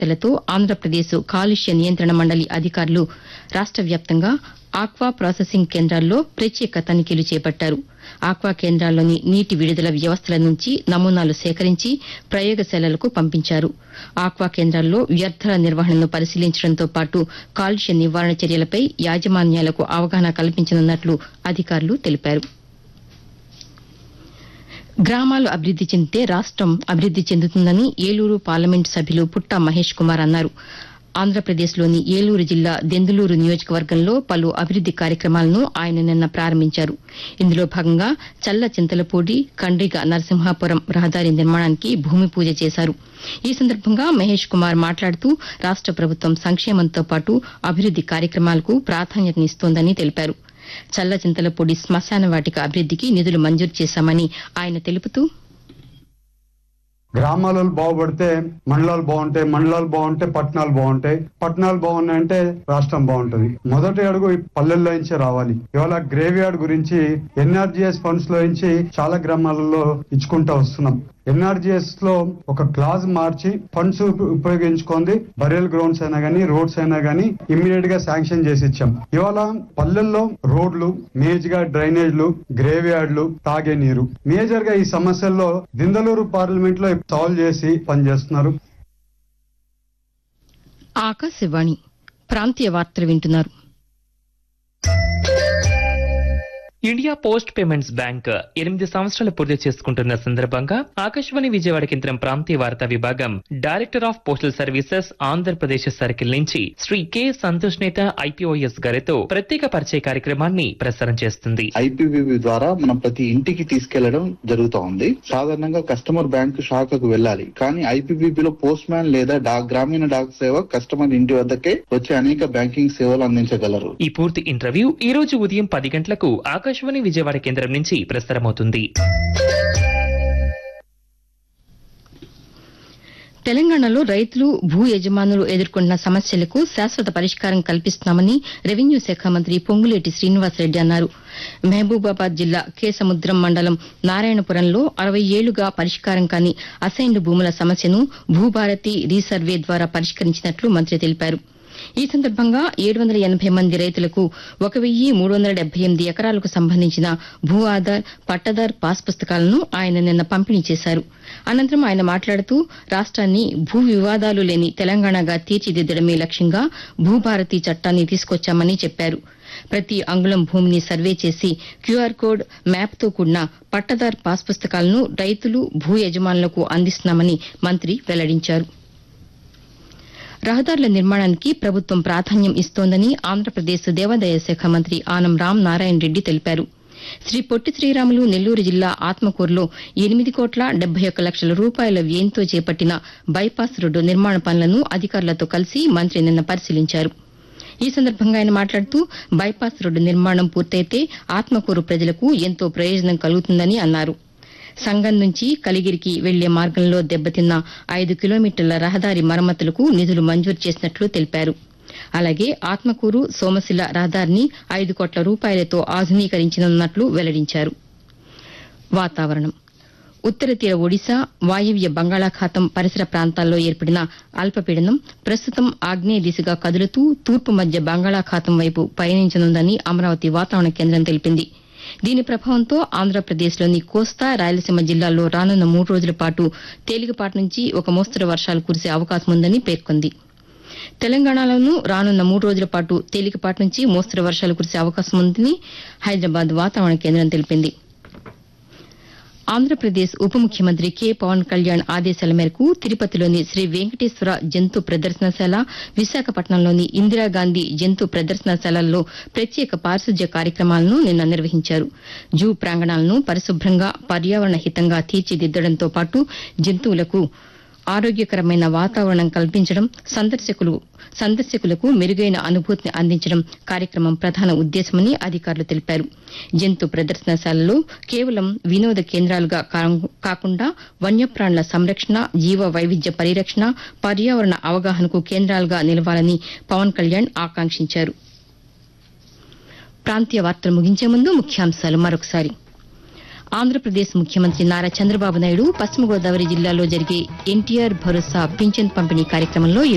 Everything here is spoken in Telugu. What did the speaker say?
లతో ఆంధ్రప్రదేశ్ కాలుష్య నియంత్రణ మండలి అధికారులు రాష్ట వ్యాప్తంగా ఆక్వా ప్రాసెసింగ్ కేంద్రాల్లో ప్రత్యేక తనిఖీలు చేపట్టారు ఆక్వా కేంద్రాల్లోని నీటి విడుదల వ్యవస్థల నుంచి నమూనాలు సేకరించి ప్రయోగశాలలకు పంపించారు ఆక్వా కేంద్రాల్లో వ్యర్థాల నిర్వహణను పరిశీలించడంతో పాటు కాలుష్య నివారణ చర్యలపై యాజమాన్యాలకు అవగాహన కల్పించనున్నట్లు అధికారులు తెలిపారు గ్రామాలు అభివృద్ది చెందితే రాష్టం అభివృద్ది చెందుతుందని ఏలూరు పార్లమెంటు సభ్యులు పుట్టా మహేష్ కుమార్ అన్నారు ఆంధ్రప్రదేశ్లోని ఏలూరు జిల్లా దెందులూరు నియోజకవర్గంలో పలు అభివృద్ది కార్యక్రమాలను ఆయన నిన్న ప్రారంభించారు ఇందులో భాగంగా చల్ల చింతలపూడి కండ్రిగ నరసింహాపురం రహదారి నిర్మాణానికి భూమి పూజ చేశారు ఈ సందర్భంగా మహేష్ కుమార్ మాట్లాడుతూ రాష్ట ప్రభుత్వం సంక్షేమంతో పాటు అభివృద్ది కార్యక్రమాలకు ప్రాధాన్యతనిస్తోందని తెలిపారు చల్ల చింతలపూడి శ్మశాన వాటిక అభివృద్దికి నిధులు మంజూరు చేశామని ఆయన తెలుపుతూ గ్రామాలలో బాగుపడితే మండలాలు బాగుంటాయి మండలాలు బాగుంటే పట్టణాలు బాగుంటాయి పట్టణాలు బాగున్నాయంటే రాష్ట్రం బాగుంటది మొదటి అడుగు ఈ పల్లెల్లో నుంచే రావాలి ఇవాళ గ్రేవ్ యార్డ్ గురించి ఎన్ఆర్జీఎస్ ఫండ్స్ లో నుంచి చాలా గ్రామాలలో ఇచ్చుకుంటా వస్తున్నాం ఎన్ఆర్జీఎస్ లో ఒక క్లాజ్ మార్చి ఫండ్స్ ఉపయోగించుకుంది బరియల్ గ్రౌండ్స్ అయినా గానీ రోడ్స్ అయినా గానీ ఇమ్మీడియట్ గా శాంక్షన్ చేసి ఇచ్చాం ఇవాళ పల్లెల్లో రోడ్లు మేజ్ గా డ్రైనేజ్లు గ్రేవ్ యార్డ్లు తాగే నీరు మేజర్ గా ఈ సమస్యల్లో దిందలూరు పార్లమెంట్ లో సాల్వ్ చేసి పనిచేస్తున్నారు ఆకాశవాణి ప్రాంతీయ వార్తలు వింటున్నారు ఇండియా పోస్ట్ పేమెంట్స్ బ్యాంక్ ఎనిమిది సంవత్సరాలు పూర్తి చేసుకుంటున్న సందర్భంగా ఆకాశవాణి విజయవాడ కేంద్రం ప్రాంతీయ వార్తా విభాగం director of postal services Andhra Pradesh circle నుంచి శ్రీ కె సంతోష్ నేత ఐపీఓఎస్ గారితో ప్రత్యేక పరిచయ కార్యక్రమాన్ని ప్రసారం చేస్తుంది ఐపీబీబీ ద్వారా మనం ప్రతి ఇంటికి తీసుకెళ్లడం జరుగుతూ ఉంది సాధారణంగా కస్టమర్ బ్యాంక్ శాఖకు వెళ్ళాలి కానీ ఐపీబీబీ లో పోస్ట్ మ్యాన్ లేదా డాక్ గ్రామీణ డాక్ సేవ కస్టమర్ ఇంటి వద్దకే వచ్చే అనేక బ్యాంకింగ్ సేవలు అందించగలరు ఈ పూర్తి ఇంటర్వ్యూ ఈ రోజు ఉదయం పది గంటలకు ఆకాశవాణి విజయవాడ కేంద్రం నుంచి ప్రసారమవుతుంది తెలంగాణలో రైతులు భూ యజమానులు ఎదుర్కొంటున్న సమస్యలకు శాశ్వత పరిష్కారం కల్పిస్తున్నామని రెవెన్యూ శాఖ మంత్రి పొంగులేటి శ్రీనివాసరెడ్డి అన్నారు మహబూబాబాద్ జిల్లా కేసముద్రం మండలం నారాయణపురంలో అరవై ఏళ్లుగా పరిష్కారం కాని అసైన్డ్ భూముల సమస్యను భూభారతి రీసర్వే ద్వారా పరిష్కరించినట్లు మంత్రి తెలిపారు ఈ సందర్భంగా ఏడు వందల ఎనబై మంది రైతులకు ఒక వెయ్యి మూడు వందల డెబ్బై ఎనిమిది ఎకరాలకు సంబంధించిన భూ ఆధార్ పట్టదార్ పాస్ పుస్తకాలను ఆయన నిన్న పంపిణీ చేశారు అనంతరం ఆయన మాట్లాడుతూ రాష్ట్రాన్ని భూ వివాదాలు లేని తెలంగాణగా తీర్చిదిద్దడమే లక్ష్యంగా భూభారతి చట్టాన్ని తీసుకొచ్చామని చెప్పారు ప్రతి అంగుళం భూమిని సర్వే చేసి క్యూఆర్ కోడ్ మ్యాప్తో కూడిన పట్టదార్ పాస్ పుస్తకాలను రైతులు భూ యజమానులకు అందిస్తున్నామని మంత్రి వెల్లడించారు రహదారుల నిర్మాణానికి ప్రభుత్వం ప్రాధాన్యం ఇస్తోందని ఆంధ్రప్రదేశ్ దేవాదాయ శాఖ మంత్రి ఆనం రామ్ నారాయణ రెడ్డి తెలిపారు శ్రీ పొట్టి శ్రీరాములు నెల్లూరు జిల్లా ఆత్మకూరులో ఎనిమిది కోట్ల డెబ్బై ఒక్క లక్షల రూపాయల వ్యయంతో చేపట్టిన బైపాస్ రోడ్డు నిర్మాణ పనులను అధికారులతో కలిసి మంత్రి నిన్న పరిశీలించారు ఈ సందర్భంగా ఆయన మాట్లాడుతూ బైపాస్ రోడ్డు నిర్మాణం పూర్తయితే ఆత్మకూరు ప్రజలకు ఎంతో ప్రయోజనం కలుగుతుందని అన్నారు సంగం నుంచి కలిగిరికి వెళ్లే మార్గంలో దెబ్బతిన్న ఐదు కిలోమీటర్ల రహదారి మరమ్మతులకు నిధులు మంజూరు చేసినట్లు తెలిపారు అలాగే ఆత్మకూరు సోమశిల రహదారిని ఐదు కోట్ల రూపాయలతో ఆధునీకరించనున్నట్లు వెల్లడించారు వాతావరణం ఉత్తర తీర ఒడిశా వాయవ్య బంగాళాఖాతం పరిసర ప్రాంతాల్లో ఏర్పడిన అల్పపీడనం ప్రస్తుతం ఆగ్నేయ దిశగా కదులుతూ తూర్పు మధ్య బంగాళాఖాతం వైపు పయనించనుందని అమరావతి వాతావరణ కేంద్రం తెలిపింది దీని ప్రభావంతో ఆంధ్రప్రదేశ్లోని కోస్తా రాయలసీమ జిల్లాల్లో రానున్న మూడు రోజుల పాటు తేలికపాటి నుంచి ఒక మోస్తరు వర్షాలు కురిసే అవకాశం ఉందని పేర్కొంది తెలంగాణలోనూ రానున్న మూడు రోజుల పాటు తేలికపాటి నుంచి మోస్తరు వర్షాలు కురిసే అవకాశం ఉందని హైదరాబాద్ వాతావరణ కేంద్రం తెలిపింది ఆంధ్రప్రదేశ్ ఉప ముఖ్యమంత్రి కె పవన్ కళ్యాణ్ ఆదేశాల మేరకు తిరుపతిలోని శ్రీ వెంకటేశ్వర జంతు ప్రదర్శనశాల విశాఖపట్నంలోని ఇందిరాగాంధీ జంతు ప్రదర్శనశాలల్లో ప్రత్యేక పారిశుద్ధ్య కార్యక్రమాలను నిన్న నిర్వహించారు జూ ప్రాంగణాలను పరిశుభ్రంగా పర్యావరణ హితంగా తీర్చిదిద్దడంతో పాటు జంతువులకు ఆరోగ్యకరమైన వాతావరణం కల్పించడం సందర్శకులు సందర్శకులకు మెరుగైన అనుభూతిని అందించడం కార్యక్రమం ప్రధాన ఉద్దేశమని అధికారులు తెలిపారు జంతు ప్రదర్శనశాలలో కేవలం వినోద కేంద్రాలుగా కా- కాకుండా వన్యప్రాణుల సంరక్షణ జీవ వైవిధ్య పరిరక్షణ పర్యావరణ అవగాహనకు కేంద్రాలుగా నిలవాలని పవన్ కళ్యాణ్ ఆకాంక్షించారు ప్రాంతీయ వార్తలు ముగించే ముందు ముఖ్యాంశాలు మరొకసారి ఆంధ్రప్రదేశ్ ముఖ్యమంత్రి నారా చంద్రబాబు నాయుడు పశ్చిమ గోదావరి జిల్లాలో జరిగే ఎన్టీఆర్ భరోసా పింఛన్ పంపిణీ కార్యక్రమంలో ఈ